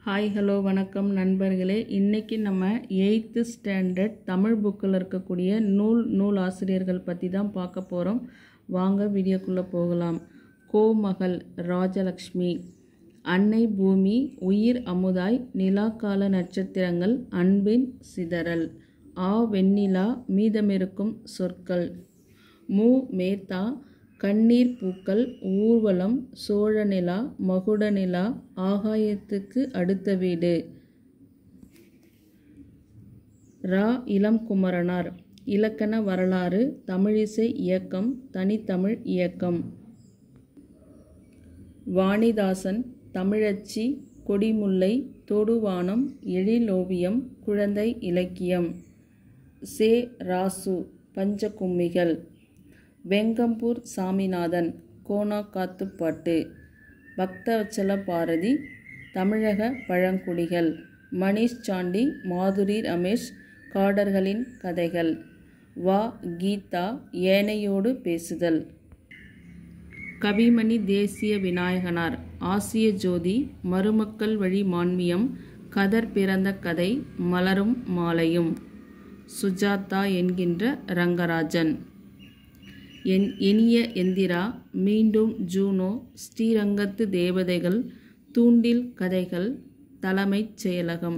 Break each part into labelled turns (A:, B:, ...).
A: hi hello வணக்கம் நண்பர்களே இன்றைக்கி நம்ம எயித்து ஸ்டாண்டர்ட் தமிழ் புக்கில் இருக்கக்கூடிய நூல் நூல் ஆசிரியர்கள் பற்றி தான் பார்க்க போகிறோம் வாங்க வீடியோக்குள்ளே போகலாம் கோமகள் ராஜலக்ஷ்மி அன்னை பூமி உயிர் அமுதாய் நிலாக்கால நட்சத்திரங்கள் அன்பின் சிதறல் ஆ வெண்ணிலா மீதமிருக்கும் சொற்கள் மு மேத்தா கண்ணீர் பூக்கள் ஊர்வலம் சோழநிலா மகுடநிலா ஆகாயத்துக்கு அடுத்த வீடு ரா இளம் குமரனார் இலக்கண வரலாறு தமிழிசை இயக்கம் தனித்தமிழ் இயக்கம் வாணிதாசன் தமிழச்சி கொடிமுல்லை தொடுவானம் எழிலோவியம் குழந்தை இலக்கியம் சே ராசு பஞ்சகும்மிகள் வெங்கம்பூர் சாமிநாதன் கோணாக்காத்துப்பாட்டு பக்தவச்சல பாரதி தமிழக பழங்குடிகள் மணிஷ் சாண்டி மாதுரி ரமேஷ் காடர்களின் கதைகள் வா கீதா ஏனையோடு பேசுதல் கவிமணி தேசிய விநாயகனார் ஆசிய ஜோதி மருமக்கள் வழி மான்மியம் கதர் பிறந்த கதை மலரும் மாலையும் சுஜாதா என்கின்ற ரங்கராஜன் என் இனிய எந்திரா மீண்டும் ஜூனோ ஸ்ரீரங்கத்து தேவதைகள் தூண்டில் கதைகள் தலைமைச் செயலகம்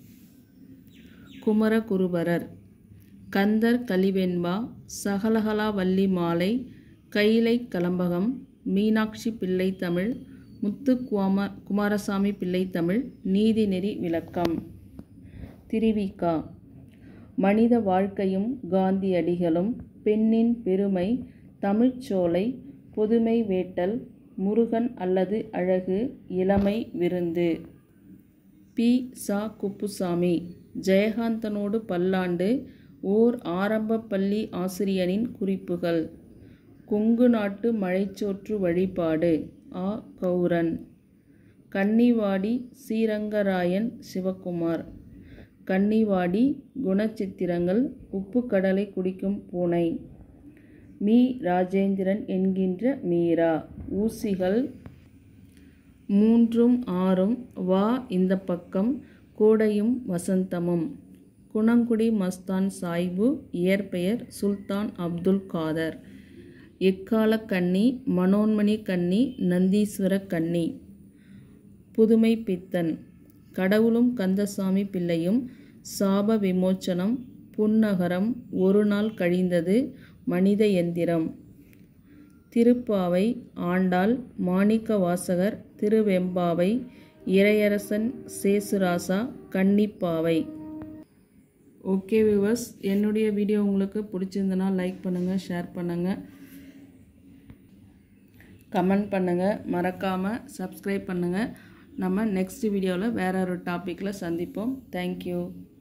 A: குமரகுருபரர் கந்தர் கலிவெண்பா சகலகலா வள்ளி மாலை கைலை கலம்பகம் மீனாட்சி பிள்ளை தமிழ் முத்து குமார குமாரசாமி பிள்ளை தமிழ் நீதிநெறி விளக்கம் திருவிக்கா மனித வாழ்க்கையும் காந்தியடிகளும் பெண்ணின் பெருமை தமிழ்ச்சோலை பொதுமை வேட்டல் முருகன் அல்லது அழகு இளமை விருந்து பி சா குப்புசாமி ஜெயகாந்தனோடு பல்லாண்டு ஓர் ஆரம்ப பள்ளி ஆசிரியரின் குறிப்புகள் கொங்கு நாட்டு மழைச்சோற்று வழிபாடு ஆ கௌரன் கன்னிவாடி ஸ்ரீரங்கராயன் சிவகுமார் கன்னிவாடி குணச்சித்திரங்கள் உப்பு கடலை குடிக்கும் பூனை மீ ராஜேந்திரன் என்கின்ற மீரா ஊசிகள் மூன்றும் ஆறும் வா இந்த பக்கம் கோடையும் வசந்தமும் குணங்குடி மஸ்தான் சாய்பு இயற்பெயர் சுல்தான் அப்துல் காதர் எக்கால கன்னி மனோன்மணி கன்னி நந்தீஸ்வர கன்னி புதுமை பித்தன் கடவுளும் கந்தசாமி பிள்ளையும் சாப விமோச்சனம் புன்னகரம் ஒரு நாள் கழிந்தது மனித எந்திரம் Thiruppavai Andal Manikkavasagar Thiruvempavai Iraiyarasan Sesurasa Kannippavai okay viewers என்னுடைய வீடியோ உங்களுக்கு பிடிச்சிருந்தனா லைக் பண்ணுங்கள் ஷேர் பண்ணுங்கள் கமெண்ட் பண்ணுங்கள் மறக்காமல் சப்ஸ்கிரைப் பண்ணுங்கள் நம்ம நெக்ஸ்ட் வீடியோவில் வேற ஒரு டாப்பிக்கில் சந்திப்போம் தேங்க்யூ